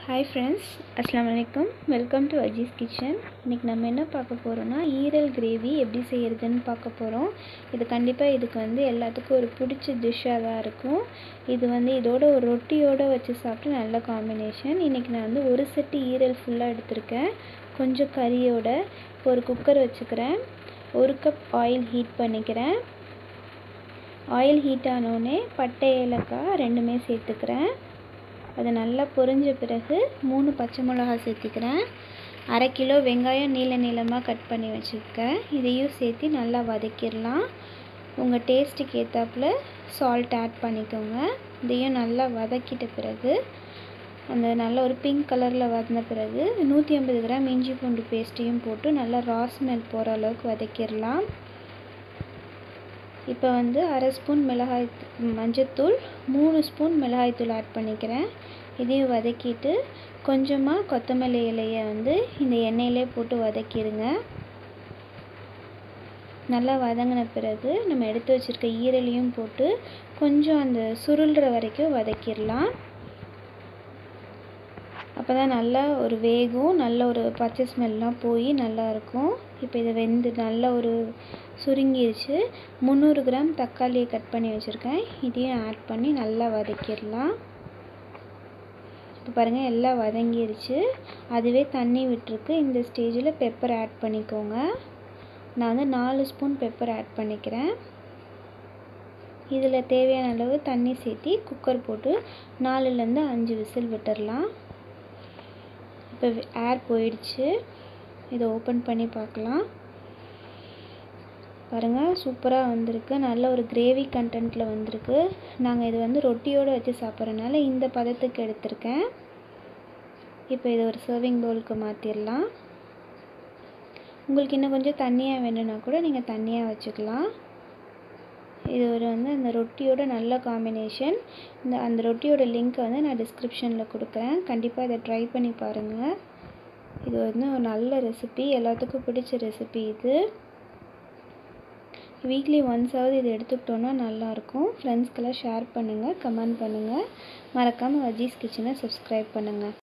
hi friends அஸ்லாம் வலைக்கம் welcome to Aziz kitchen இன்றைக்கி நம்ம என்ன பார்க்க போகிறோன்னா ஈரல் கிரேவி எப்படி செய்கிறதுன்னு பார்க்க போகிறோம் இது கண்டிப்பாக இதுக்கு வந்து எல்லாத்துக்கும் ஒரு பிடிச்ச டிஷ்ஷாக தான் இருக்கும் இது வந்து இதோட ஒரு ரொட்டியோடு வச்சு சாப்பிட்டு நல்ல காம்பினேஷன் இன்றைக்கி நான் வந்து ஒரு செட்டு ஈரல் ஃபுல்லாக எடுத்திருக்கேன் கொஞ்சம் கறியோட ஒரு குக்கர் வச்சுக்கிறேன் ஒரு கப் ஆயில் ஹீட் பண்ணிக்கிறேன் ஆயில் ஹீட் ஆனோடனே பட்டை ஏலக்காய் ரெண்டுமே சேர்த்துக்கிறேன் அது நல்லா பொரிஞ்ச பிறகு மூணு பச்சை மிளகா சேர்த்திக்கிறேன் அரை கிலோ வெங்காயம் நீள நீளமாக கட் பண்ணி வச்சுருக்கேன் இதையும் சேர்த்து நல்லா வதக்கிடலாம் உங்கள் டேஸ்ட்டுக்கு ஏற்றாப்புல சால்ட் ஆட் பண்ணிக்கோங்க இதையும் நல்லா வதக்கிட்ட பிறகு அந்த நல்ல ஒரு பிங்க் கலரில் வதந்த பிறகு நூற்றி ஐம்பது கிராம் இஞ்சி பூண்டு பேஸ்ட்டையும் போட்டு நல்லா ரா ஸ்மெல் போகிற அளவுக்கு வதக்கிடலாம் இப்போ வந்து அரை ஸ்பூன் மிளகாய் மஞ்சத்தூள் மூணு ஸ்பூன் மிளகாய்த்தூள் ஆட் பண்ணிக்கிறேன் இதையும் வதக்கிட்டு கொஞ்சமாக கொத்தமல்லி இலையை வந்து இந்த எண்ணெயிலே போட்டு வதக்கிடுங்க நல்லா வதங்கின பிறகு நம்ம எடுத்து வச்சுருக்க ஈரலையும் போட்டு கொஞ்சம் அந்த சுருள்ற வரைக்கும் வதக்கிடலாம் அப்போ தான் நல்லா ஒரு வேகும் நல்ல ஒரு பச்சை ஸ்மெல்லாம் போய் நல்லாயிருக்கும் இப்போ இதை வெந்து நல்ல ஒரு சுருங்கிருச்சு முந்நூறு கிராம் தக்காளியை கட் பண்ணி வச்சுருக்கேன் இதையும் ஆட் பண்ணி நல்லா வதக்கிடலாம் இப்போ பாருங்கள் எல்லாம் வதங்கிருச்சு அதுவே தண்ணி விட்டுருக்கு இந்த ஸ்டேஜில் பெப்பர் ஆட் பண்ணிக்கோங்க நான் வந்து நாலு ஸ்பூன் பெப்பர் ஆட் பண்ணிக்கிறேன் இதில் தேவையான அளவு தண்ணி சேர்த்தி குக்கர் போட்டு நாலுலேருந்து அஞ்சு விசில் விட்டுடலாம் இப்போ ஏர் போயிடுச்சு இதை ஓப்பன் பண்ணி பார்க்கலாம் பாருங்கள் சூப்பராக வந்திருக்கு நல்ல ஒரு கிரேவி கண்டென்ட்டில் வந்திருக்கு நாங்கள் இது வந்து ரொட்டியோடு வச்சு சாப்பிட்றதுனால இந்த பதத்துக்கு எடுத்திருக்கேன் இப்போ இதை ஒரு சர்விங் பவுலுக்கு மாற்றிடலாம் உங்களுக்கு இன்னும் கொஞ்சம் தண்ணியாக வேணும்னா கூட நீங்கள் தண்ணியாக வச்சுக்கலாம் இது ஒரு வந்து அந்த ரொட்டியோட நல்ல காம்பினேஷன் இந்த அந்த ரொட்டியோட லிங்க்கை வந்து நான் டிஸ்கிரிப்ஷனில் கொடுக்குறேன் கண்டிப்பாக இதை ட்ரை பண்ணி பாருங்கள் இது வந்து ஒரு நல்ல ரெசிபி எல்லாத்துக்கும் பிடிச்ச ரெசிபி இது வீக்லி ஒன்ஸாவது இது எடுத்துக்கிட்டோன்னா நல்லாயிருக்கும் ஃப்ரெண்ட்ஸ்க்கெல்லாம் ஷேர் பண்ணுங்கள் கமெண்ட் பண்ணுங்கள் மறக்காமல் அஜீஸ் கிச்சனை சப்ஸ்கிரைப் பண்ணுங்கள்